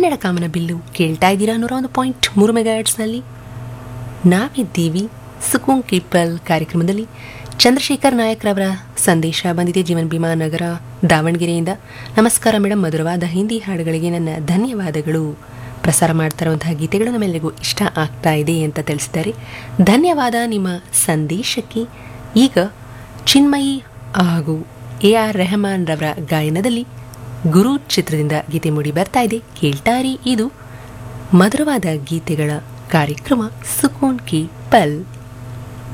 ಕನ್ನಡ ಕಾಮನ ಬಿಲ್ಲು ಕೇಳ್ತಾ ಇದ್ದೀರಾ ನೂರ ಒಂದು ಪಾಯಿಂಟ್ ಮೂರು ಮೆಗಾಟ್ಸ್ನಲ್ಲಿ ನಾವಿದ್ದೀವಿ ಸುಕೂನ್ ಕೀಪಲ್ ಕಾರ್ಯಕ್ರಮದಲ್ಲಿ ಚಂದ್ರಶೇಖರ್ ನಾಯಕ್ರವರ ಸಂದೇಶ ಬಂದಿದೆ ಜೀವನ್ ಭೀಮಾ ನಗರ ದಾವಣಗೆರೆಯಿಂದ ನಮಸ್ಕಾರ ಮೇಡಮ್ ಮಧುರವಾದ ಹಿಂದಿ ಹಾಡುಗಳಿಗೆ ನನ್ನ ಧನ್ಯವಾದಗಳು ಪ್ರಸಾರ ಮಾಡ್ತಾ ಇರುವಂತಹ ಗೀತೆಗಳು ನಮ್ಮೆಲ್ಲರಿಗೂ ಇಷ್ಟ ಆಗ್ತಾ ಇದೆ ಅಂತ ತಿಳಿಸಿದ್ದಾರೆ ಧನ್ಯವಾದ ನಿಮ್ಮ ಸಂದೇಶಕ್ಕೆ ಈಗ ಚಿನ್ಮಯಿ ಹಾಗೂ ಎ ಆರ್ ರೆಹಮಾನ್ ರವರ ಗಾಯನದಲ್ಲಿ ಗುರು ಚಿತ್ರದಿಂದ ಗೀತೆ ಮೂಡಿ ಬರ್ತಾ ಇದೆ ಕೇಳ್ತಾರಿ ಇದು ಮಧುರವಾದ ಗೀತೆಗಳ ಕಾರ್ಯಕ್ರಮ ಸುಕೂನ್ ಕಿ ಪಲ್